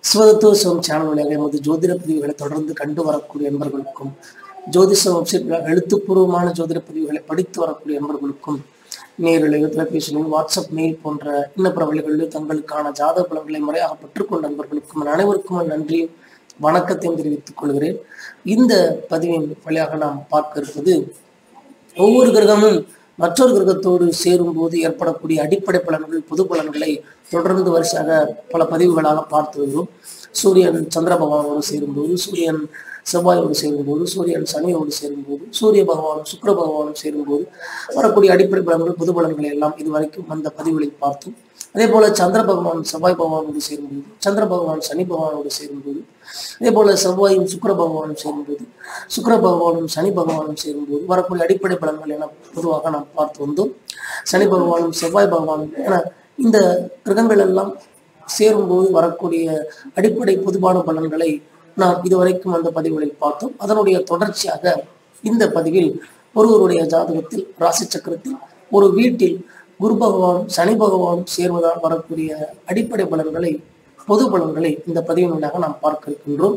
சிவதத்துவ சிவம் channel வழியாக எமது ஜோதிட பதிவுகளை தொடர்ந்து கண்டு வரக்கூடிய என்பர்களுக்கும் ஜோதிஷ வெப்சைட் எழுத்துப்பூர்வமான ஜோதிட பதிவுகளை படித்து வரக்கூடிய என்பர்களுக்கும் நேரில் தொலைபேசியில் வாட்ஸ்அப் மெயில் போன்ற இன்னப்பிற வழிகளில் தங்களுக்கான ஜாதக பலன்களை முறையாக பெற்றுக்கொண்ட நண்பர்களுக்கும் அனைவருக்கும் நன்றியும் வணக்கத்தையும் தெரிவித்துக் கொள்கிறேன் இந்த பதிவின் வழியாக நாம் பார்க்க இருப்பது ஒவ்வொரு கிரகமும் மற்றொரு கிரகத்தோடு சேரும்போது ஏற்படக்கூடிய அடிப்படை பலன்கள் பொது பலன்களை தொடர்ந்து வரிசையாக பல பதிவுகளாக பார்த்து வருகிறோம் சூரியன் சந்திர பகவானோடு சேரும்போது சூரியன் செவ்வாயோடு சேரும்போது சூரியன் சனியோடு சேரும்போது சூரிய பகவானும் சுக்கிர பகவானும் சேரும்போது வரக்கூடிய அடிப்படை பலன்கள் பொது பலன்களை எல்லாம் இதுவரைக்கும் அந்த பதிவுகளில் பார்த்தோம் அதே போல சந்திர பகவான் செவ்வாய் பகவானோடு சேரும்போது சந்திர பகவான் சனி பகவானோடு சேரும்போது அதே போல செவ்வாயும் சுக்கிர பகவானும் சேரும்போது சுக்கிர பகவானும் சனி பகவானும் சேரும்போது வரக்கூடிய அடிப்படை பலன்கள் என பொதுவாக நாம் பார்த்து வந்தோம் சனி பகவானும் செவ்வாய் பகவானும் என இந்த கிரகங்கள் எல்லாம் சேரும்போது வரக்கூடிய அடிப்படை பொதுவான பலன்களை நாம் இதுவரைக்கும் அந்த பதிவுகளில் பார்த்தோம் அதனுடைய தொடர்ச்சியாக இந்த பதிவில் ஒருவருடைய ஜாதகத்தில் ராசி சக்கரத்தில் ஒரு வீட்டில் குரு பகவானும் சனி பகவானும் சேர்வதால் வரக்கூடிய அடிப்படை பலன்களை பொது பலன்களை இந்த பதிவின் வழியாக நாம் பார்க்க இருக்கின்றோம்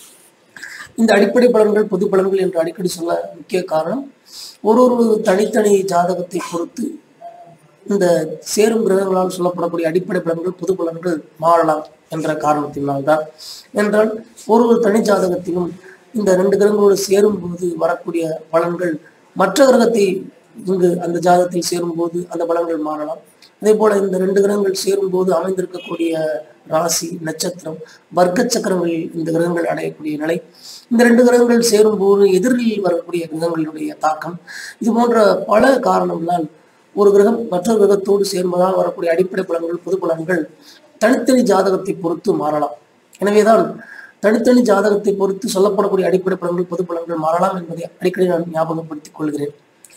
இந்த அடிப்படை பலன்கள் பொது பலன்கள் என்று அடிக்கடி சொல்ல முக்கிய காரணம் ஒரு ஒரு தனித்தனி ஜாதகத்தை பொறுத்து இந்த சேரும் கிரகங்களால் சொல்லப்படக்கூடிய அடிப்படை பலன்கள் பொது பலன்கள் மாறலாம் என்ற காரணத்தினால்தான் என்றால் ஒரு ஒரு தனி ஜாதகத்திலும் இந்த ரெண்டு கிரகங்களோடு சேரும் போது வரக்கூடிய பலன்கள் மற்ற கிரகத்தை இங்கு அந்த ஜாதகத்தில் சேரும்போது அந்த பலன்கள் மாறலாம் அதே போல இந்த ரெண்டு கிரகங்கள் சேரும்போது அமைந்திருக்கக்கூடிய ராசி நட்சத்திரம் வர்க்க சக்கரங்களில் இந்த கிரகங்கள் அடையக்கூடிய நிலை இந்த ரெண்டு கிரகங்கள் சேரும்போது எதிரில் வரக்கூடிய கிரகங்களுடைய தாக்கம் இது போன்ற பல காரணங்களால் ஒரு கிரகம் மற்றொரு கிரகத்தோடு சேர்வதால் வரக்கூடிய அடிப்படை பலன்கள் பொது பலன்கள் தனித்தனி ஜாதகத்தை பொறுத்து மாறலாம் எனவேதான் தனித்தனி ஜாதகத்தை பொறுத்து சொல்லப்படக்கூடிய அடிப்படை பலன்கள் பொது பலன்கள் மாறலாம் என்பதை அடிக்கடி நான் ஞாபகப்படுத்திக் கொள்கிறேன்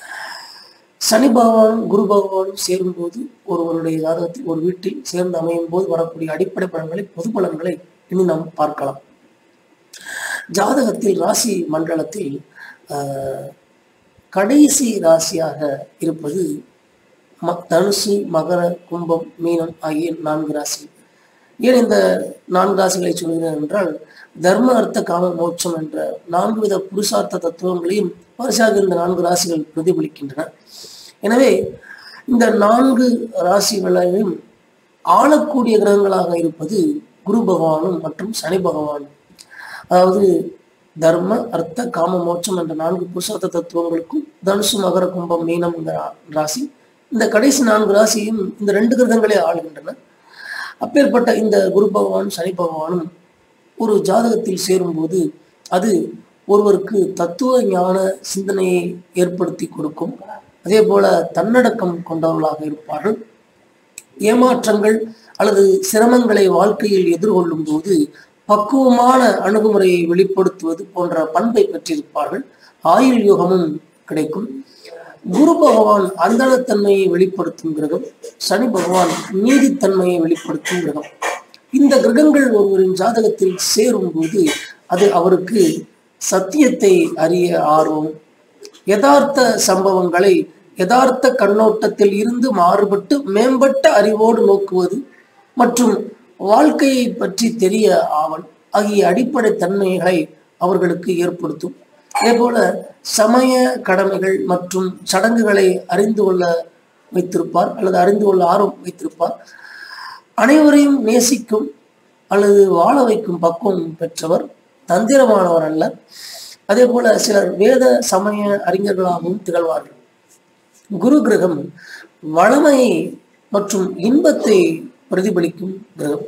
சனி பகவானும் குரு பகவானும் சேரும்போது ஒருவருடைய ஜாதகத்தில் ஒரு வீட்டில் சேர்ந்து அமையும் போது வரக்கூடிய அடிப்படை பலன்களை பொது பலன்களை இனி நாம் பார்க்கலாம் ஜாதகத்தில் ராசி மண்டலத்தில் ஆஹ், கடைசி ராசியாக இருப்பது ம- தனுசு மகர கும்பம் மீனம் ஆகிய நான்கு ராசி ஏன் இந்த நான்கு ராசிகளை சொல்கிறேன் என்றால் தர்ம அர்த்த காம மோட்சம் என்ற நான்கு வித புருஷார்த்த தத்துவங்களையும் வரிசையாக இந்த நான்கு ராசிகள் பிரதிபலிக்கின்றன எனவே இந்த நான்கு ராசிகளையும் ஆளக்கூடிய கிரகங்களாக இருப்பது குரு பகவானும் மற்றும் சனி பகவானும் அதாவது தர்ம அர்த்த காம மோட்சம் என்ற நான்கு புருஷார்த்த தத்துவங்களுக்கும் தனுசு மகர கும்பம் மீனம் இந்த ரா- ராசி இந்த கடைசி நான்கு ராசியும் இந்த ரெண்டு கிரகங்களே ஆளுகின்றன அப்பேற்பட்ட இந்த குரு பகவானும் சனி பகவானும் ஒரு ஜாதகத்தில் சேரும்போது அது ஒருவருக்கு தத்துவ ஞான சிந்தனையை ஏற்படுத்தி கொடுக்கும் அதே போல தன்னடக்கம் கொண்டவர்களாக இருப்பார்கள் ஏமாற்றங்கள் அல்லது சிரமங்களை வாழ்க்கையில் எதிர்கொள்ளும் போது பக்குவமான அணுகுமுறையை வெளிப்படுத்துவது போன்ற பண்பை பெற்றிருப்பார்கள் ஆயுள் யோகமும் கிடைக்கும் குரு பகவான் அந்தனத்தன்மையை வெளிப்படுத்தும் கிரகம் சனி பகவான் நீதித்தன்மையை வெளிப்படுத்தும் கிரகம் இந்த கிரகங்கள் ஒருவரின் ஜாதகத்தில் சேரும் போது அது அவருக்கு சத்தியத்தை அறிய ஆர்வம் யதார்த்த சம்பவங்களை யதார்த்த கண்ணோட்டத்தில் இருந்து மாறுபட்டு மேம்பட்ட அறிவோடு நோக்குவது மற்றும் வாழ்க்கையை பற்றி தெரிய ஆவல் ஆகிய அடிப்படை தன்மைகளை அவர்களுக்கு ஏற்படுத்தும் அதேபோல சமய கடமைகள் மற்றும் சடங்குகளை அறிந்து கொள்ள வைத்திருப்பார் அல்லது அறிந்து கொள்ள ஆர்வம் வைத்திருப்பார் அனைவரையும் நேசிக்கும் அல்லது வாழ வைக்கும் பக்குவம் பெற்றவர் தந்திரமானவர் அல்ல அதே போல சிலர் வேத சமய அறிஞர்களாகவும் திகழ்வார்கள் குரு கிரகம் வளமையை மற்றும் இன்பத்தை பிரதிபலிக்கும் கிரகம்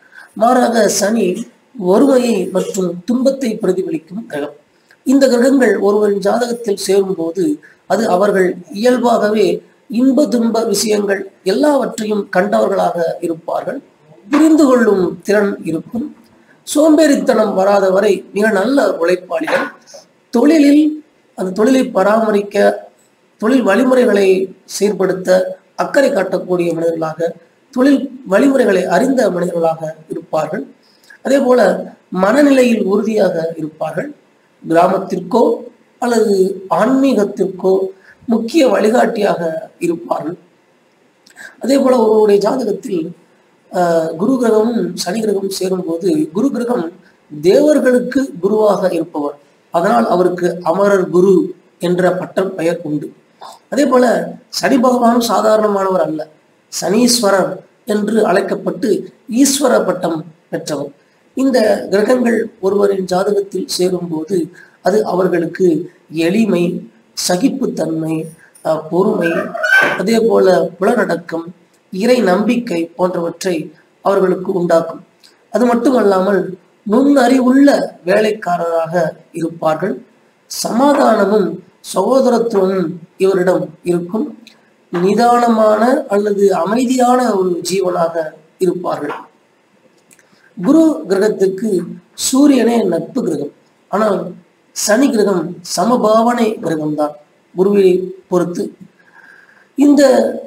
மாறாக சனி வறுமையை மற்றும் துன்பத்தை பிரதிபலிக்கும் கிரகம் இந்த கிரகங்கள் ஒருவரின் ஜாதகத்தில் சேரும்போது அது அவர்கள் இயல்பாகவே இன்ப துன்ப விஷயங்கள் எல்லாவற்றையும் கண்டவர்களாக இருப்பார்கள் புரிந்து கொள்ளும் திறன் இருக்கும் சோம்பேறித்தனம் வராத வரை மிக நல்ல உழைப்பாளிகள் தொழிலில் அந்த தொழிலை பராமரிக்க தொழில் வழிமுறைகளை செயற்படுத்த அக்கறை காட்டக்கூடிய மனிதர்களாக தொழில் வழிமுறைகளை அறிந்த மனிதர்களாக இருப்பார்கள் அதே போல மனநிலையில் உறுதியாக இருப்பார்கள் கிராமத்திற்கோ அல்லது ஆன்மீகத்திற்கோ முக்கிய வழிகாட்டியாக இருப்பார்கள் அதே போல ஒருவருடைய ஜாதகத்தில் ஆஹ் குரு கிரகமும் சனி கிரகமும் சேரும்போது குரு கிரகம் தேவர்களுக்கு குருவாக இருப்பவர் அதனால் அவருக்கு அமரர் குரு என்ற பட்டம் பெயர் உண்டு அதே போல சனி பகவானும் சாதாரணமானவர் அல்ல சனீஸ்வரர் என்று அழைக்கப்பட்டு ஈஸ்வர பட்டம் பெற்றவர் இந்த கிரகங்கள் ஒருவரின் ஜாதகத்தில் சேரும்போது அது அவர்களுக்கு எளிமை சகிப்புத்தன்மை அஹ், பொறுமை அதே போல புலனடக்கம் இறை நம்பிக்கை போன்றவற்றை அவர்களுக்கு உண்டாக்கும் அது மட்டுமல்லாமல் நுண்ணறிவுள்ள வேலைக்காரராக இருப்பார்கள் சமாதானமும் சகோதரத்துவமும் இவரிடம் இருக்கும் நிதானமான அல்லது அமைதியான ஒரு ஜீவனாக இருப்பார்கள் குரு கிரகத்துக்கு சூரியனே நட்பு கிரகம் ஆனால் சனி கிரகம் சமபாவனை கிரகம்தான் குருவை பொறுத்து இந்த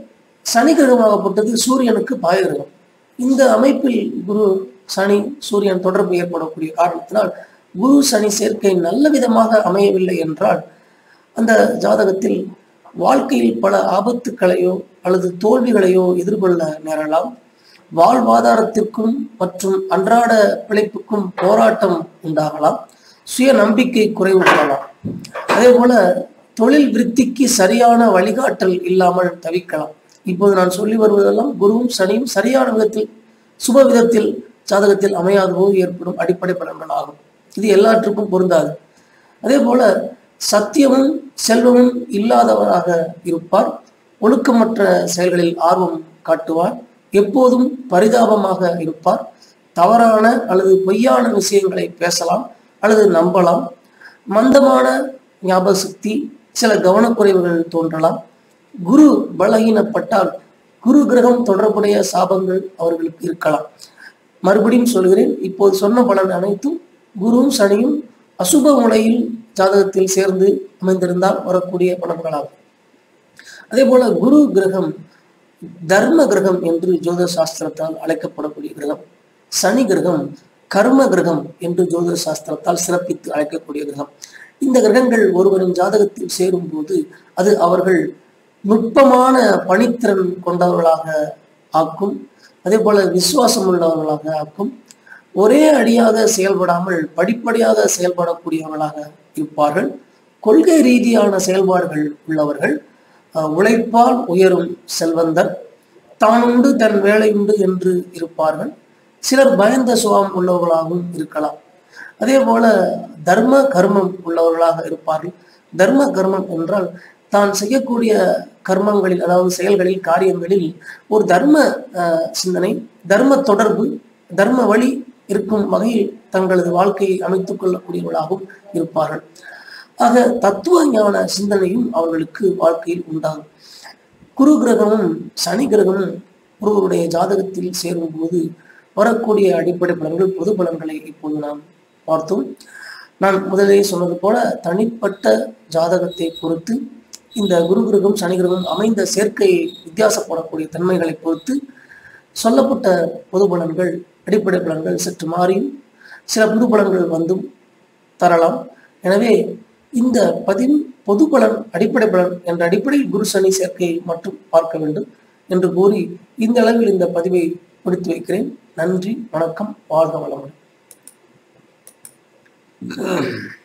சனி கிரகமாகப்பட்டது சூரியனுக்கு பாய கிரகம் இந்த அமைப்பில் குரு சனி சூரியன் தொடர்பு ஏற்படக்கூடிய காரணத்தினால் குரு சனி சேர்க்கை நல்ல விதமாக அமையவில்லை என்றால் அந்த ஜாதகத்தில் வாழ்க்கையில் பல ஆபத்துக்களையோ அல்லது தோல்விகளையோ எதிர்கொள்ள நேரலாம் வாழ்வாதாரத்திற்கும் மற்றும் அன்றாட பிழைப்புக்கும் போராட்டம் உண்டாகலாம் சுய நம்பிக்கை குறைவு கொள்ளலாம் அதே போல தொழில் விருத்திக்கு சரியான வழிகாட்டல் இல்லாமல் தவிக்கலாம் இப்போது நான் சொல்லி வருவதெல்லாம் குருவும் சனியும் சரியான விதத்தில் சுப விதத்தில் ஜாதகத்தில் அமையாத போது ஏற்படும் அடிப்படை பலன்கள் ஆகும் இது எல்லாற்றுக்கும் பொருந்தாது அதே போல சத்தியமும் செல்வமும் இல்லாதவராக இருப்பார் ஒழுக்கமற்ற செயல்களில் ஆர்வம் காட்டுவார் எப்போதும் பரிதாபமாக இருப்பார் தவறான அல்லது பொய்யான விஷயங்களை பேசலாம் அல்லது நம்பலாம் மந்தமான ஞாபக சக்தி சில கவனக்குறைவுகள் தோன்றலாம் குரு பலகீனப்பட்டால் குரு கிரகம் தொடர்புடைய சாபங்கள் அவர்களுக்கு இருக்கலாம் மறுபடியும் சொல்கிறேன் இப்போது சொன்ன பலன் அனைத்தும் குருவும் சனியும் அசுப முறையில் ஜாதகத்தில் சேர்ந்து அமைந்திருந்தால் வரக்கூடிய பலன்களாகும் அதே போல குரு கிரகம் தர்ம கிரகம் என்று ஜோதிட சாஸ்திரத்தால் அழைக்கப்படக்கூடிய கிரகம் சனி கிரகம் கர்ம கிரகம் என்று ஜோதிட சாஸ்திரத்தால் சிறப்பித்து அழைக்கக்கூடிய கிரகம் இந்த கிரகங்கள் ஒருவரின் ஜாதகத்தில் சேரும் போது அது அவர்கள் நுட்பமான பணித்திறன் கொண்டவர்களாக ஆக்கும் அதே போல விசுவாசம் உள்ளவர்களாக ஆக்கும் ஒரே அடியாக செயல்படாமல் படிப்படியாக செயல்படக்கூடியவர்களாக இருப்பார்கள் கொள்கை ரீதியான செயல்பாடுகள் உள்ளவர்கள் அஹ், உழைப்பால் உயரும் செல்வந்தர் தான் உண்டு தன் வேலை உண்டு என்று இருப்பார்கள் சிலர் பயந்த சுபாவம் உள்ளவர்களாகவும் இருக்கலாம் அதே போல தர்ம கர்மம் உள்ளவர்களாக இருப்பார்கள் தர்ம கர்மம் என்றால் தான் செய்யக்கூடிய கர்மங்களில் அதாவது செயல்களில் காரியங்களில் ஒரு தர்ம அஹ், சிந்தனை தர்ம தொடர்பு தர்ம வழி இருக்கும் வகையில் தங்களது வாழ்க்கையை அமைத்துக் கொள்ளக்கூடியவர்களாகவும் இருப்பார்கள் ஆக தத்துவ ஞான சிந்தனையும் அவர்களுக்கு வாழ்க்கையில் உண்டாகும் குரு கிரகமும் சனி கிரகமும் ஒருவருடைய ஜாதகத்தில் சேரும்போது வரக்கூடிய அடிப்படை பலன்கள் பொது பலன்களை இப்போது நாம் பார்த்தோம் நான் முதலே சொன்னது போல தனிப்பட்ட ஜாதகத்தை பொறுத்து இந்த குரு கிரகம் சனி கிரகம் அமைந்த சேர்க்கையை வித்தியாசப்படக்கூடிய தன்மைகளை பொறுத்து சொல்லப்பட்ட பொது பலன்கள் அடிப்படை பலன்கள் சற்று மாறியும் சில புது பலன்கள் வந்தும் தரலாம் எனவே இந்த பதிவு பொது பலன் அடிப்படை பலன் என்ற அடிப்படையில் குரு சனி சேர்க்கையை மட்டும் பார்க்க வேண்டும் என்று கூறி இந்த அளவில் இந்த பதிவை முடித்து வைக்கிறேன் நன்றி வணக்கம் வாழ்க வளமுடன்